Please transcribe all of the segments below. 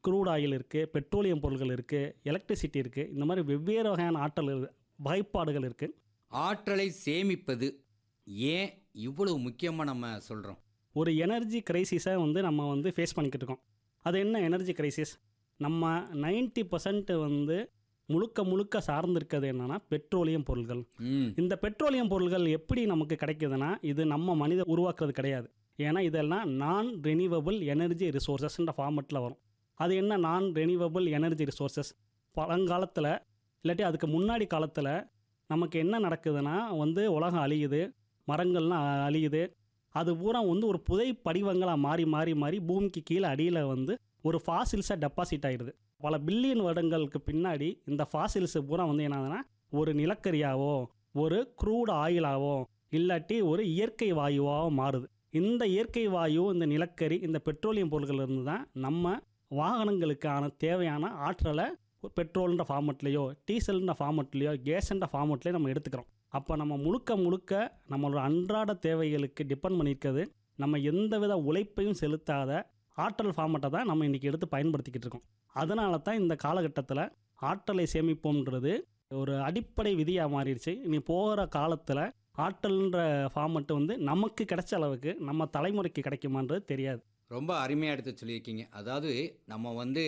Crude oil இருக்குது petroleum பொருட்கள் இருக்குது எலக்ட்ரிசிட்டி இருக்குது இந்த மாதிரி வெவ்வேறு வகையான ஆற்றல் இரு- வகைப்பாடுகள் இருக்குது ஆற்றலை சேமிப்பது ஏன் இவ்வளவு முக்கியமாக நம்ம சொல்கிறோம் ஒரு எனர்ஜி கிரைசிஸை வந்து நம்ம வந்து ஃபேஸ் பண்ணிக்கிட்டு இருக்கோம் அது என்ன எனர்ஜி கிரைசிஸ் நம்ம 90% பர்சன்ட் வந்து முழுக்க முழுக்க சார்ந்திருக்கிறது என்னன்னா பெட்ரோலியம் பொருட்கள் ம் இந்த பெட்ரோலியம் பொருட்கள் எப்படி நமக்கு கிடைக்குதுன்னா இது நம்ம மனித உருவாக்குறது கிடையாது ஏன்னா இதெல்லாம் நான் ரெனிவபிள் எனர்ஜி ரிசோர்ஸஸ்ன்ற ஃபார்மெட்டில் வரும் அது என்ன நான் ரெனிவபிள் எனர்ஜி ரிசோர்ஸஸ் பழங்காலத்தில் இல்லாட்டி அதுக்கு முன்னாடி காலத்தில் நமக்கு என்ன நடக்குதுன்னா வந்து உலகம் அழியுது மரங்கள்லாம் அ- அழியுது அது பூரா வந்து ஒரு புதை படிவங்களாக மாறி மாறி மாறி பூமிக்கு கீழே அடியில் வந்து ஒரு ஃபாசில்ஸாக டெபாசிட் ஆயிடுது பல பில்லியன் வருடங்களுக்கு பின்னாடி இந்த ஃபாசில்ஸ் பூரா வந்து என்னதுன்னா ஒரு நிலக்கரியாவோ ஒரு க்ரூட் ஆயிலாவோ இல்லாட்டி ஒரு இயற்கை வாயுவாவோ மாறுது இந்த இயற்கை வாயு இந்த நிலக்கரி இந்த பெட்ரோலியம் பொருட்கள் இருந்து தான் நம்ம வாகனங்களுக்கான தேவையான ஆற்றலை பெட்ரோல்ன்ற ஃபார்மெட்லேயோ டீசல்ன்ற ஃபார்மெட்லேயோ கேஸ்ன்ற ஃபார்மெட்லேயோ நம்ம எடுத்துக்கிறோம் அப்போ நம்ம முழுக்க முழுக்க நம்மளோட அன்றாட தேவைகளுக்கு டிபெண்ட் பண்ணியிருக்கிறது நம்ம எந்தவித உழைப்பையும் செலுத்தாத ஆற்றல் ஃபார்மெட்டை தான் நம்ம இன்றைக்கி எடுத்து பயன்படுத்திக்கிட்டு இருக்கோம் அதனால தான் இந்த காலகட்டத்தில் ஆற்றலை சேமிப்போம்ன்றது ஒரு அடிப்படை விதியாக மாறிடுச்சு இனி போகிற காலத்தில் ஆற்றல்ன்ற ஃபார்மெட்டு வந்து நமக்கு கிடைச்ச அளவுக்கு நம்ம தலைமுறைக்கு கிடைக்குமான்றது தெரியாது ரொம்ப அருமையாக எடுத்து சொல்லியிருக்கீங்க அதாவது நம்ம வந்து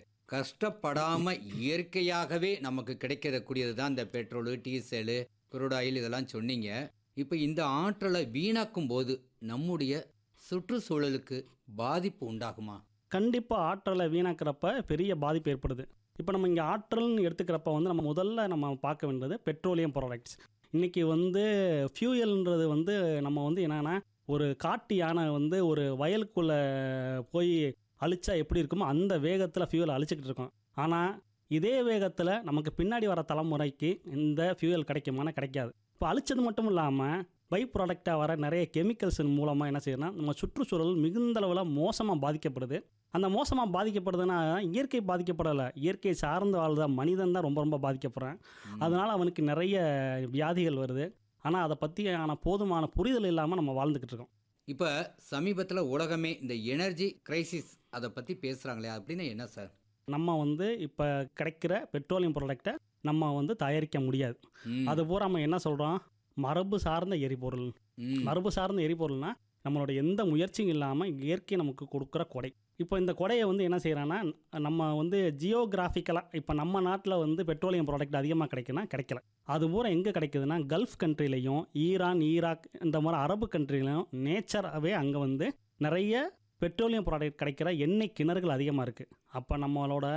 கஷ்டப்படாம இயற்கையாகவே நமக்கு கிடைக்கக்கூடியது தான் இந்த பெட்ரோலு டீசலு குரூட் ஆயில் இதெல்லாம் சொன்னீங்க இப்போ இந்த ஆற்றலை வீணாக்கும் போது நம்முடைய சுற்றுச்சூழலுக்கு பாதிப்பு உண்டாகுமா கண்டிப்பாக ஆற்றலை வீணாக்கிறப்ப பெரிய பாதிப்பு ஏற்படுது இப்போ நம்ம இங்கே ஆற்றல்னு எடுத்துக்கிறப்ப வந்து நம்ம முதல்ல நம்ம பார்க்க வேண்டியது பெட்ரோலியம் ப்ராடக்ட்ஸ் இன்றைக்கி வந்து ஃபியூயல்ன்றது வந்து நம்ம வந்து என்னென்னா ஒரு காட்டு யானை வந்து ஒரு வயலுக்குள்ளே போய் அழிச்சா எப்படி இருக்குமோ அந்த வேகத்தில் ஃபியூயல் அழிச்சிக்கிட்டு இருக்கோம் ஆனால் இதே வேகத்தில் நமக்கு பின்னாடி வர தலைமுறைக்கு இந்த ஃபியூயல் கிடைக்குமானா கிடைக்காது இப்போ அழிச்சது மட்டும் இல்லாமல் பை ப்ராடக்டாக வர நிறைய கெமிக்கல்ஸ் மூலமாக என்ன செய்யணும்னா நம்ம சுற்றுச்சூழல் மிகுந்த அளவில் மோசமாக பாதிக்கப்படுது அந்த மோசமாக பாதிக்கப்படுதுன்னா இயற்கை பாதிக்கப்படலை இயற்கை சார்ந்து வாழ்ந்த மனிதன் தான் ரொம்ப ரொம்ப பாதிக்கப்படுறான் அதனால் அவனுக்கு நிறைய வியாதிகள் வருது ஆனால் அதை பற்றியான போதுமான புரிதல் இல்லாமல் நம்ம வாழ்ந்துக்கிட்டு இருக்கோம் இப்போ சமீபத்தில் உலகமே இந்த எனர்ஜி கிரைசிஸ் அதை பற்றி பேசுகிறாங்களே அப்படின்னா என்ன சார் நம்ம வந்து இப்போ கிடைக்கிற பெட்ரோலியம் ப்ராடக்டை நம்ம வந்து தயாரிக்க முடியாது ம், அது பூரா நம்ம என்ன சொல்கிறோம் மரபு சார்ந்த எரிபொருள் ம், மரபு சார்ந்த எரிபொருள்னா நம்மளோட எந்த முயற்சியும் இல்லாமல் இயற்கை நமக்கு கொடுக்குற கொடை இப்போ இந்த கொடையை வந்து என்ன செய்யறான்னா நம்ம வந்து ஜியோகிராஃபிக்கலாக இப்போ நம்ம நாட்டில் வந்து பெட்ரோலியம் ப்ராடக்ட் அதிகமாக கிடைக்குன்னா கிடைக்கல அது பூரா எங்கே கிடைக்குதுன்னா கல்ஃப் கண்ட்ரிலையும் ஈரான் ஈராக் இந்த மாதிரி அரபு கண்ட்ரிலையும் நேச்சராகவே அங்கே வந்து நிறைய பெட்ரோலியம் ப்ராடக்ட் கிடைக்கிற எண்ணெய் கிணறுகள் அதிகமாக இருக்குது அப்போ நம்மளோட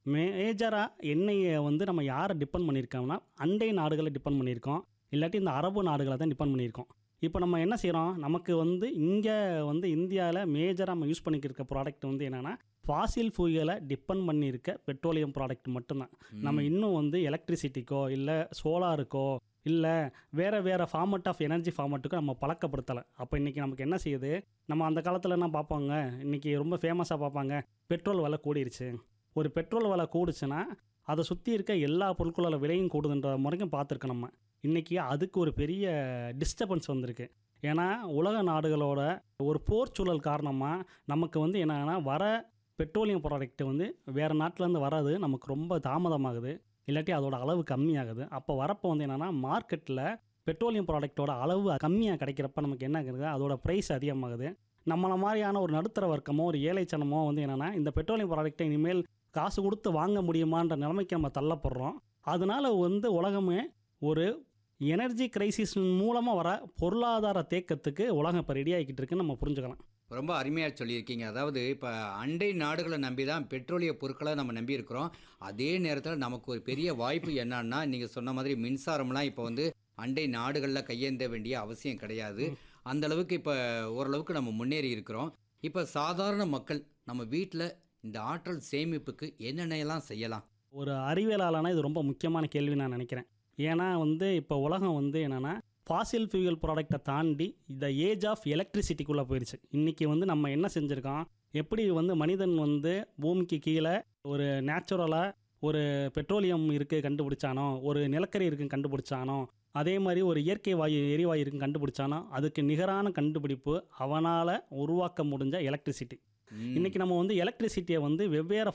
மேஜராக எண்ணெயை வந்து நம்ம யாரை டிபெண்ட் பண்ணியிருக்கோம்னா அண்டை நாடுகளை டிபெண்ட் பண்ணியிருக்கோம் இல்லாட்டி இந்த அரபு நாடுகளை தான் டிபெண்ட் பண்ணியிருக்கோம் இப்போ நம்ம என்ன செய்கிறோம் நமக்கு வந்து இங்கே வந்து இந்தியாவில் மேஜராக நம்ம யூஸ் பண்ணிக்கிட்டு இருக்க ப்ராடக்ட் வந்து என்னென்னா ஃபாசில் ஃபியூயலை டிபெண்ட் பண்ணியிருக்க பெட்ரோலியம் ப்ராடக்ட் மட்டும்தான் நம்ம இன்னும் வந்து எலக்ட்ரிசிட்டிக்கோ இல்லை சோலாருக்கோ இல்லை வேறு வேறு ஃபார்மட் ஆஃப் எனர்ஜி ஃபார்மட்டுக்கும் நம்ம பழக்கப்படுத்தலை அப்போ இன்றைக்கி நமக்கு என்ன செய்யுது நம்ம அந்த காலத்தில் என்ன பார்ப்பாங்க இன்றைக்கி ரொம்ப ஃபேமஸாக பார்ப்பாங்க பெட்ரோல் விலை கூடிருச்சு ஒரு பெட்ரோல் விலை கூடுச்சுன்னா அதை சுற்றி இருக்க எல்லா பொருட்களோட விலையும் கூடுதுன்ற முறைக்கும் பார்த்துருக்கோம் நம்ம இன்றைக்கி அதுக்கு ஒரு பெரிய டிஸ்டர்பன்ஸ் வந்திருக்கு ஏன்னா உலக நாடுகளோட ஒரு போர் சூழல் காரணமாக நமக்கு வந்து என்னன்னா வர பெட்ரோலியம் ப்ராடக்ட் வந்து வேறு நாட்டிலேருந்து வர்றது நமக்கு ரொம்ப தாமதமாகுது இல்லாட்டி அதோட அளவு கம்மியாகுது அப்போ வரப்போ வந்து என்னென்னா மார்க்கெட்டில் பெட்ரோலியம் ப்ராடக்ட்டோட அளவு கம்மியாக கிடைக்கிறப்ப நமக்கு என்ன ஆகுது அதோட ப்ரைஸ் அதிகமாகுது நம்மள மாதிரியான ஒரு நடுத்தர வர்க்கமோ ஒரு ஏழைச்சனமோ வந்து என்னென்னா இந்த பெட்ரோலியம் ப்ராடக்ட்டை இனிமேல் காசு கொடுத்து வாங்க முடியுமான்ற நிலைமைக்கு நம்ம தள்ளப்படுறோம் அதனால வந்து உலகமே ஒரு எனர்ஜி கிரைசிஸ் மூலமாக வர பொருளாதார தேக்கத்துக்கு உலகம் இப்போ ரெடி ஆகிக்கிட்டு இருக்குன்னு நம்ம புரிஞ்சுக்கலாம் ரொம்ப அருமையாக சொல்லியிருக்கீங்க அதாவது இப்போ அண்டை நாடுகளை நம்பி தான் பெட்ரோலிய பொருட்களை நம்ம நம்பி இருக்கிறோம் அதே நேரத்தில் நமக்கு ஒரு பெரிய வாய்ப்பு என்னன்னா நீங்கள் சொன்ன மாதிரி மின்சாரம்லாம் இப்போ வந்து அண்டை நாடுகளில் கையேந்த வேண்டிய அவசியம் கிடையாது அந்த அளவுக்கு இப்போ ஓரளவுக்கு நம்ம முன்னேறி இருக்கிறோம் இப்போ சாதாரண மக்கள் நம்ம வீட்டில் இந்த ஆற்றல் சேமிப்புக்கு என்னென்னலாம் செய்யலாம் ஒரு அறிவியலாளனா இது ரொம்ப முக்கியமான கேள்வி நான் நினைக்கிறேன் ஏன்னா வந்து இப்போ உலகம் வந்து என்னென்னா ஃபாசில் ஃபியூயல் ப்ராடக்டை தாண்டி இந்த ஏஜ் ஆஃப் எலக்ட்ரிசிட்டிக்குள்ளே போயிடுச்சு இன்றைக்கி வந்து நம்ம என்ன செஞ்சுருக்கோம் எப்படி வந்து மனிதன் வந்து பூமிக்கு கீழே ஒரு நேச்சுரலாக ஒரு பெட்ரோலியம் இருக்குது கண்டுபிடிச்சானோ ஒரு நிலக்கரி இருக்குன்னு கண்டுபிடிச்சானோ அதே மாதிரி ஒரு இயற்கை வாயு எரிவாயு இருக்குன்னு கண்டுபிடிச்சானோ அதுக்கு நிகரான கண்டுபிடிப்பு அவனால் உருவாக்க முடிஞ்ச எலக்ட்ரிசிட்டி ம். இன்னைக்கு நம்ம வந்து எலக்ட்ரிசிட்டியை வந்து வெவ்வேறு